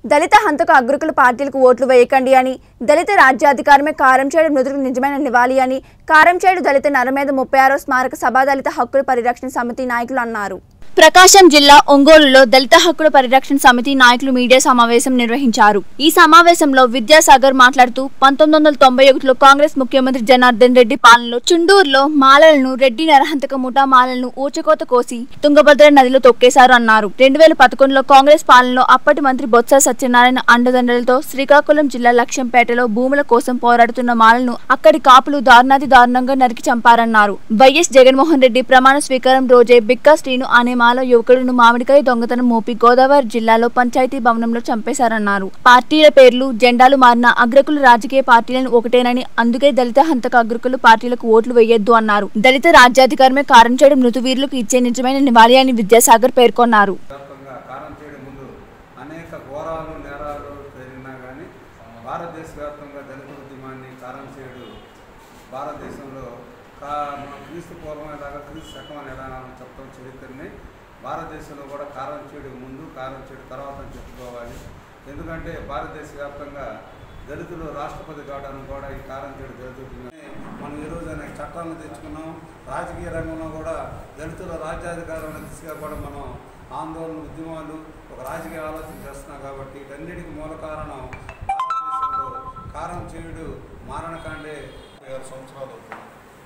దళిత హంతకు అగ్రకుల పార్టీలకు ఓట్లు వేయకండి అని దళిత రాజ్యాధికారమే కారంచేడు మృతులకు నిజమైన నివాళి అని కారంచేడు దళిత నరమేధ ముప్పై ఆరో స్మారక సభా దళిత హక్కుల పరిరక్షణ సమితి నాయకులు అన్నారు ప్రకాశం జిల్లా ఒంగోలులో దళిత హక్కుల పరిరక్షణ సమితి నాయకులు మీడియా సమావేశం నిర్వహించారు ఈ సమావేశంలో విద్యాసాగర్ మాట్లాడుతూ పంతొమ్మిది వందల తొంభై ఒకటిలో కాంగ్రెస్ ముఖ్యమంత్రి జనార్దన్ రెడ్డి పాలనలో చుండూరులో మాలలను రెడ్డి నరహంతక ముఠా మాలలను ఊచకోత కోసి తుంగభద్ర నదిలో తొక్కేశారు అన్నారు రెండు వేల పదకొండులో కాంగ్రెస్ పాలనలో అప్పటి మంత్రి బొత్స సత్యనారాయణ అండదండలతో శ్రీకాకుళం జిల్లా లక్ష్యంపేటలో భూముల కోసం పోరాడుతున్న మాలలను అక్కడి కాపులు దారుణాతి దారుణంగా నరికి చంపారన్నారు వైఎస్ జగన్మోహన్ రెడ్డి ప్రమాణ స్వీకారం రోజే బిక్కా శ్రీను అనే మాల యువకుడును మామిడికాయ దొంగతనం మోపి గోదావరి జిల్లాలో పంచాయతీ భవనంలో చంపేశారన్నారు పార్టీల పేర్లు జెండాలు మారిన అగ్రకుల రాజకీయ పార్టీలను ఒకటేనని అందుకే దళిత హంతక అగ్రకుల పార్టీలకు ఓట్లు వేయొద్దు అన్నారు దళిత రాజ్యాధికారమే కారం చేయడం మృతువీరులకు ఇచ్చే నిజమైన నివాళి అని విద్యాసాగర్ పేర్కొన్నారు వ్యాప్తంగా కారం చేయడం ముందు అనేక ఘోరాలు నేరాలు జరిగినా కానీ భారతదేశ వ్యాప్తంగా దళిత ఉద్యమాన్ని కారం చేయడు భారతదేశంలో కా మన క్రీస్తు పూర్వమే దాకా క్రీస్తు శకం అనే విధానాన్ని చెప్పడం చరిత్రని భారతదేశంలో కూడా కారం చేయడం ముందు కారం చేయడం తర్వాత అని చెప్పుకోవాలి ఎందుకంటే భారతదేశ వ్యాప్తంగా దళితులు రాష్ట్రపతి కావడానికి కూడా ఈ కారం చేయడం జరుగుతుంది మనం ఈరోజు అనేక చట్టాలను తెచ్చుకున్నాం రాజకీయ రంగంలో కూడా దళితుల రాజ్యాధికారం దిశగా కూడా మనం ఆందోళన ఉద్యమాలు ఒక రాజకీయ ఆలోచన చేస్తున్నాం కాబట్టి వీటన్నిటికి మూల కారణం భారతదేశంలో కారం చేయుడు మారణకాండే ఆరు సంవత్సరాలు అవుతుంది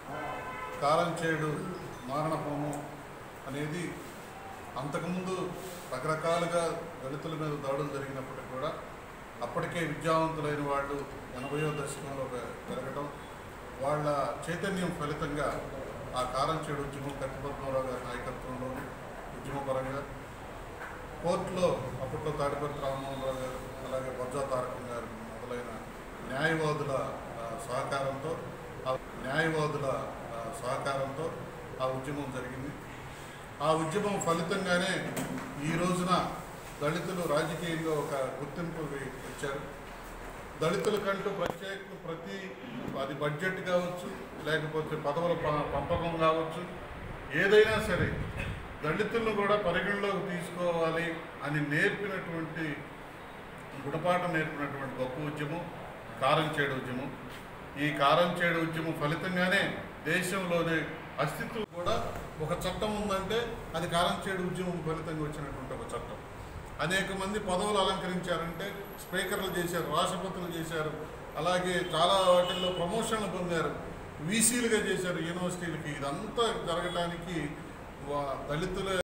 కాలం చేడు మారణ హోమం అనేది అంతకుముందు రకరకాలుగా దళితుల మీద దాడులు జరిగినప్పటికీ కూడా అప్పటికే విద్యావంతులైన వాళ్ళు ఎనభయో దశకంలో పె- పెరగటం వాళ్ళ చైతన్యం ఫలితంగా ఆ కారం చేడు ఉద్యమం కత్తిపద్మరావు గారి నాయకత్వంలో ఉద్యమపరంగా కోర్టులో అప్పట్లో తాడిపత్రి రామమోహన్ రావు గారు అలాగే బొజ్జా తారకం గారు మొదలైన న్యాయవాదుల ఆ, సహకారంతో ఆ న్యాయవాదుల ఆ, సహకారంతో ఆ ఉద్యమం జరిగింది ఆ ఉద్యమం ఫలితంగానే ఈ రోజున దళితులు రాజకీయంగా ఒక గుర్తింపు వి- వచ్చారు దళితులకంటూ ప్రత్యేక ప్రతి అది బడ్జెట్ కావచ్చు లేకపోతే పదవుల ప- పంపకం కావచ్చు ఏదైనా సరే దళితులను కూడా పరిగణలోకి తీసుకోవాలి అని నేర్పినటువంటి గుణపాఠం నేర్పినటువంటి గొప్ప ఉద్యమం కారం చేడు ఉద్యమం ఈ కారం చేడు ఉద్యమం ఫలితంగానే దేశంలోనే అస్తిత్వం కూడా ఒక చట్టం ఉందంటే అది కారం చేడు ఉద్యమం ఫలితంగా వచ్చినటువంటి ఒక చట్టం అనేక మంది పదవులు అలంకరించారంటే స్పీకర్లు చేశారు రాష్ట్రపతులు చేశారు అలాగే చాలా వాటిల్లో ప్రమోషన్లు పొందారు వీసీలుగా చేశారు యూనివర్సిటీలకి ఇదంతా జరగటానికి వా- దళితుల